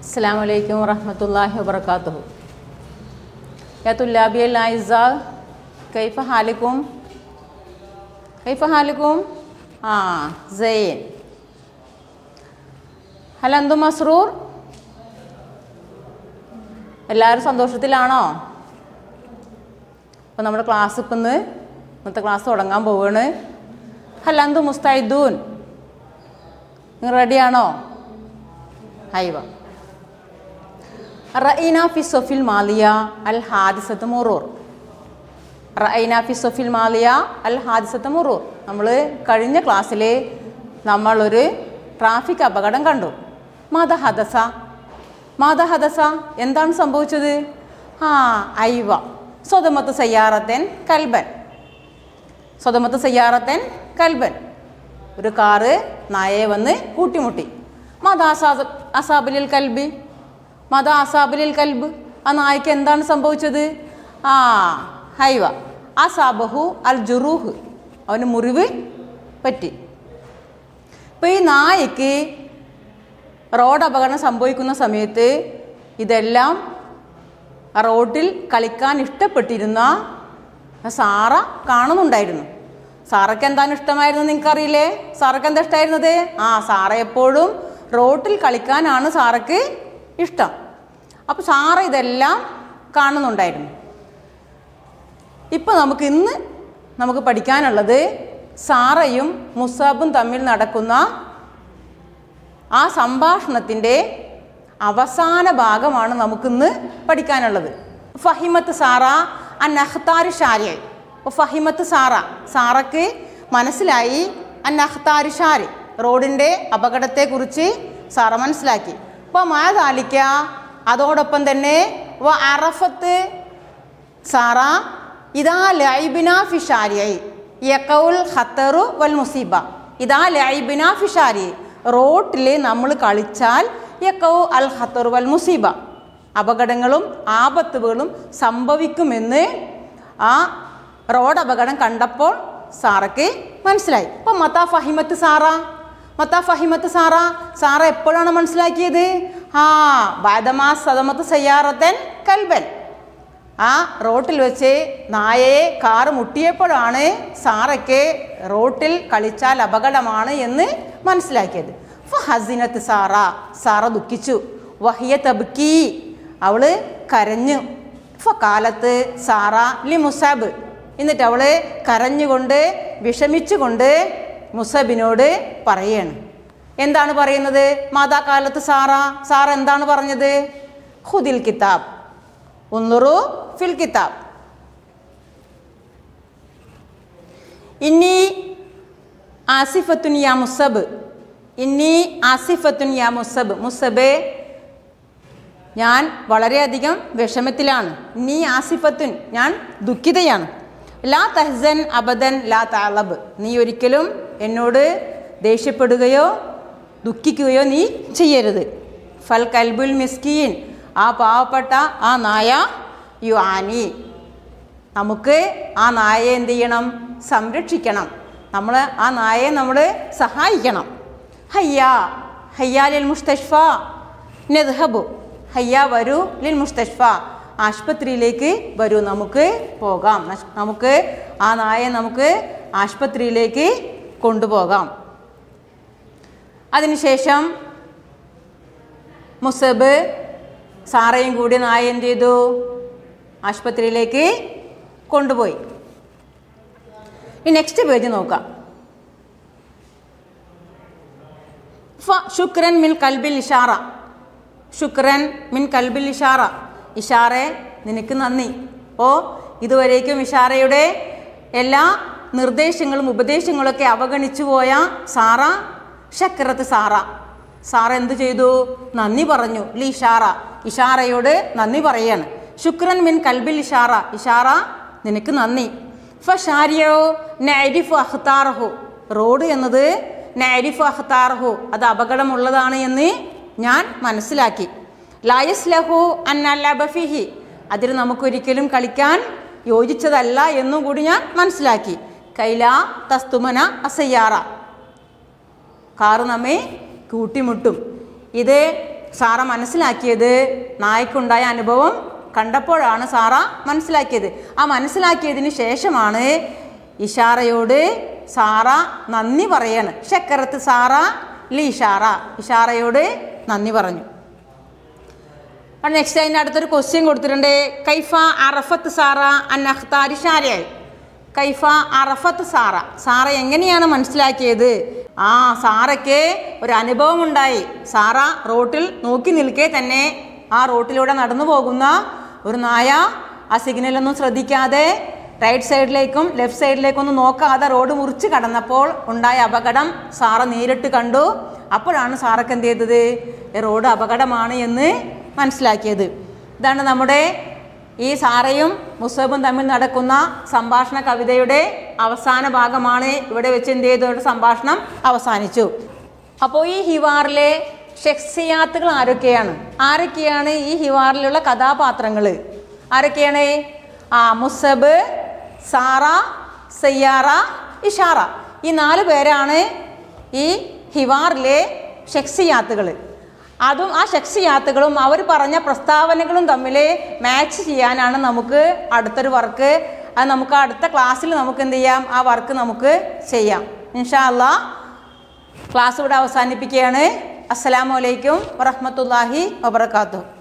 السلام عليكم ورحمة الله وبركاته يا طلابي الأعزاء كيف حالكم؟ كيف حالكم؟ آه زين هل أنتم مسرور؟ എല്ലാവരും സന്തോഷത്തിലാണോ അപ്പോൾ നമ്മുടെ ക്ലാസ് ഇപ്പം ഇന്ന് ഇന്നത്തെ ക്ലാസ് തുടങ്ങാൻ പോവുകയാണ് ഹലന്തു മുസ്തൈദൂൻ നിങ്ങൾ റെഡിയാണോ ഹൈവ റഈന ഫി സൊഫിൽ മാലിയ അൽ ഹാദിസത്ത് മുറൂർ റഈന ഫി സൊഫിൽ മാലിയ അൽ ഹാദിസത്ത് മുറൂർ നമ്മൾ കഴിഞ്ഞ ക്ലാസ്സിൽ നമ്മളൊരു ട്രാഫിക് അപകടം കണ്ടു മത ഹദസ മത ഹദസ എന്താണ് സംഭവിച്ചത് ആ ഐവ സ്വതമത്ത് സയ്യാറത്തൻ കൽബൻ സ്വതമത്ത് സയ്യാറത്തൻ കൽബൻ ഒരു കാറ് നായയെ വന്ന് കൂട്ടിമുട്ടി മത അസാ അസാബിലിൽ കൽബി മത അസാബിലിൽ കൽബ് ആ നായ്ക്ക് എന്താണ് സംഭവിച്ചത് ആ ഹൈവ അസാബഹു അൽ ജുറൂഹ് അവന് മുറിവ് പറ്റി ഇപ്പം ഈ നായക്ക് റോഡ് അപകടം സംഭവിക്കുന്ന സമയത്ത് ഇതെല്ലാം ആ റോഡിൽ കളിക്കാൻ ഇഷ്ടപ്പെട്ടിരുന്ന സാറ കാണുന്നുണ്ടായിരുന്നു സാറയ്ക്ക് എന്താണ് ഇഷ്ടമായിരുന്നു നിങ്ങൾക്കറിയില്ലേ സാറയ്ക്ക് എന്താ ഇഷ്ടമായിരുന്നത് ആ സാറ എപ്പോഴും റോട്ടിൽ കളിക്കാനാണ് സാറയ്ക്ക് ഇഷ്ടം അപ്പോൾ സാറ ഇതെല്ലാം കാണുന്നുണ്ടായിരുന്നു ഇപ്പം നമുക്ക് ഇന്ന് നമുക്ക് പഠിക്കാനുള്ളത് സാറയും മുസാബും തമ്മിൽ നടക്കുന്ന ആ സംഭാഷണത്തിൻ്റെ അവസാന ഭാഗമാണ് നമുക്കിന്ന് പഠിക്കാനുള്ളത് ഫഹിമത്ത് സാറ അൻ അഖ്താർ ഷാരി ഫഹിമത്ത് സാറ സാറക്ക് മനസ്സിലായി അൻ അഖ്താർ ഷാരി റോഡിൻ്റെ അപകടത്തെക്കുറിച്ച് സാറ മനസ്സിലാക്കി അപ്പോൾ മാതാലിക്ക അതോടൊപ്പം തന്നെ വ അറഫത്ത് സാറ ഇതാ ലൈബിന ഫിഷാരിയായി യക്കൗൽ ഖത്തറു വൽ മുസീബ ഇതാ ലൈബിന ഫിഷാരി റോട്ടിൽ നമ്മൾ കളിച്ചാൽ യക്കൗ അൽ ഖത്തറു വൽ മുസീബ അപകടങ്ങളും ആപത്തുകളും സംഭവിക്കുമെന്ന് ആ റോഡ് അപകടം കണ്ടപ്പോൾ സാറയ്ക്ക് മനസ്സിലായി അപ്പം മത്താ ഫഹിമത്ത് സാറ മത്താ ഫഹിമത്ത് സാറ സാറ എപ്പോഴാണ് മനസ്സിലാക്കിയത് ആ ബാദമാ സദമത്ത് സയ്യാറത്തൻ കൽബൻ ആ റോട്ടിൽ വെച്ച് നായയെ കാറ് മുട്ടിയപ്പോഴാണ് സാറയ്ക്ക് റോട്ടിൽ കളിച്ചാൽ അപകടമാണ് എന്ന് മനസ്സിലാക്കിയത് ഫഹസിനത്ത് സാറ സാറ ദുഃഖിച്ചു വഹിയ തബുക്കി അവള് കരഞ്ഞു ഫക്കാലത്ത് സാറ ലി മുസാബ് എന്നിട്ട് അവള് കരഞ്ഞുകൊണ്ട് വിഷമിച്ചുകൊണ്ട് മുസബിനോട് പറയാണ് എന്താണ് പറയുന്നത് മാതാകാലത്ത് സാറ സാറ എന്താണ് പറഞ്ഞത് ഹുദിൽ കിതാബ് ഉന്നുറു ഫിൽ കിതാബ് ഇന്നി ആസിഫത്തുൻ യാ മുസബ് ഇന്നി ആസിഫത്തുൻ യാ മുസബ് മുസബേ ഞാൻ വളരെയധികം വിഷമത്തിലാണ് നീ ആസിഫത്തുൻ ഞാൻ ദുഃഖിതയാണ് ലാ തഹ്സൻ അബദൻ ലാ താളബ് നീ ഒരിക്കലും എന്നോട് ദേഷ്യപ്പെടുകയോ ദുഃഖിക്കുകയോ നീ ചെയ്യരുത് ഫൽ കൽബുൽ മിസ്കീൻ ആ പാവപ്പെട്ട ആ നായ യു ആനി നമുക്ക് ആ നായയെ എന്ത് ചെയ്യണം സംരക്ഷിക്കണം നമ്മൾ ആ നായയെ നമ്മൾ സഹായിക്കണം ഹയ്യാ ഹയ്യാ ലിൽ മുസ്തഷ്ഫ നെദ്ഹബു ഹയ്യ വരൂ ലിൽ മുസ്തഷ്ഫ ആശുപത്രിയിലേക്ക് വരൂ നമുക്ക് പോകാം നഷ്- നമുക്ക് ആ നായയെ നമുക്ക് ആശുപത്രിയിലേക്ക് കൊണ്ടുപോകാം അതിനുശേഷം മുസബ് സാറയും കൂടി നായ എന്ത് ചെയ്തു ആശുപത്രിയിലേക്ക് കൊണ്ടുപോയി ഈ നെക്സ്റ്റ് പേജ് നോക്കാം ഫ ശുക്രൻ മിൻ കൽബിൽ ഇഷാറ ശുക്രൻ മിൻ കൽബിൽ ഇഷാറ ഇഷാറെ നിനക്ക് നന്ദി ഓ ഇതുവരേക്കും ഇഷാറയുടെ എല്ലാ നിർദ്ദേശങ്ങളും ഉപദേശങ്ങളൊക്കെ അവഗണിച്ചു പോയ സാറ ഷക്രത്ത് സാറ സാറ എന്തു ചെയ്തു നന്ദി പറഞ്ഞു ലി ഇഷാറ ഇഷാറയോട് നന്ദി പറയാണ് ശുക്രൻ മിൻ കൽബിൽ ഇഷാറ ഇഷാറ നിനക്ക് നന്ദി ഫ ഷാരിയോ നരിഫ് അഖ്താറഹു റോഡ് എന്നത് നരിഫ് അഖ്താറഹു അത് അപകടമുള്ളതാണ് എന്ന് ഞാൻ മനസ്സിലാക്കി ലായസ് ലഹു അന്നല്ലബഫിഹി അതിൽ നമുക്കൊരിക്കലും കളിക്കാൻ യോജിച്ചതല്ല എന്നും കൂടി ഞാൻ മനസ്സിലാക്കി കൈല തസ്തുമന അസയ്യാറ കാറ് നമ്മെ കൂട്ടിമുട്ടും ഇത് സാറ മനസ്സിലാക്കിയത് നായ്ക്കുണ്ടായ അനുഭവം കണ്ടപ്പോഴാണ് സാറ മനസ്സിലാക്കിയത് ആ മനസ്സിലാക്കിയതിന് ശേഷമാണ് ഇഷാറയോട് സാറ നന്ദി പറയാണ് ഷക്കറത്ത് സാറ ലി ഇഷാറ ഇഷാറയോട് നന്ദി പറഞ്ഞു നെക്സ്റ്റ് അതിൻ്റെ അടുത്തൊരു ക്വസ്റ്റ്യൻ കൊടുത്തിട്ടുണ്ട് കൈഫ അറഫത്ത് സാറ അൻ അഖ്താരി ഷാരയായി കൈഫ അറഫത്ത് സാറ സാറ എങ്ങനെയാണ് മനസ്സിലാക്കിയത് ആ സാറയ്ക്ക് ഒരു അനുഭവം ഉണ്ടായി സാറ റോട്ടിൽ നോക്കി നിൽക്കെ തന്നെ ആ റോട്ടിലൂടെ നടന്നു പോകുന്ന ഒരു നായ ആ സിഗ്നലൊന്നും ശ്രദ്ധിക്കാതെ റൈറ്റ് സൈഡിലേക്കും ലെഫ്റ്റ് സൈഡിലേക്കും ഒന്നും നോക്കാതെ റോഡ് മുറിച്ച് കടന്നപ്പോൾ ഉണ്ടായ അപകടം സാറ നേരിട്ട് കണ്ടു അപ്പോഴാണ് സാറൊക്കെ എന്ത് ചെയ്തത് ഈ റോഡ് അപകടമാണ് എന്ന് മനസ്സിലാക്കിയത് ഇതാണ് നമ്മുടെ ഈ സാറയും മുസബും തമ്മിൽ നടക്കുന്ന സംഭാഷണ കവിതയുടെ അവസാന ഭാഗമാണ് ഇവിടെ വെച്ച് എന്ത് ചെയ്തു ഒരു സംഭാഷണം അവസാനിച്ചു അപ്പോൾ ഈ ഹിവാറിലെ ഷെക്സിയാത്തുകൾ ആരൊക്കെയാണ് ആരൊക്കെയാണ് ഈ ഹിവാറിലുള്ള കഥാപാത്രങ്ങൾ ആരൊക്കെയാണ് ആ മുസബ് സാറ സയ്യാറ ഇഷാറ ഈ നാല് പേരാണ് ഈ ഹിവാറിലെ ഷെക്സിയാത്തുകൾ അതും ആ ഷെക്സിയാത്തുകളും അവർ പറഞ്ഞ പ്രസ്താവനകളും തമ്മിൽ മാച്ച് ചെയ്യാനാണ് നമുക്ക് അടുത്തൊരു വർക്ക് അത് നമുക്ക് അടുത്ത ക്ലാസ്സിൽ നമുക്ക് എന്ത് ചെയ്യാം ആ വർക്ക് നമുക്ക് ചെയ്യാം ഇൻഷാ അല്ലാ ക്ലാസ് ഇവിടെ അവസാനിപ്പിക്കുകയാണ് അസ്സലാമു അലൈക്കും വറഹ്മത്തുള്ളാഹി വബർക്കാത്തു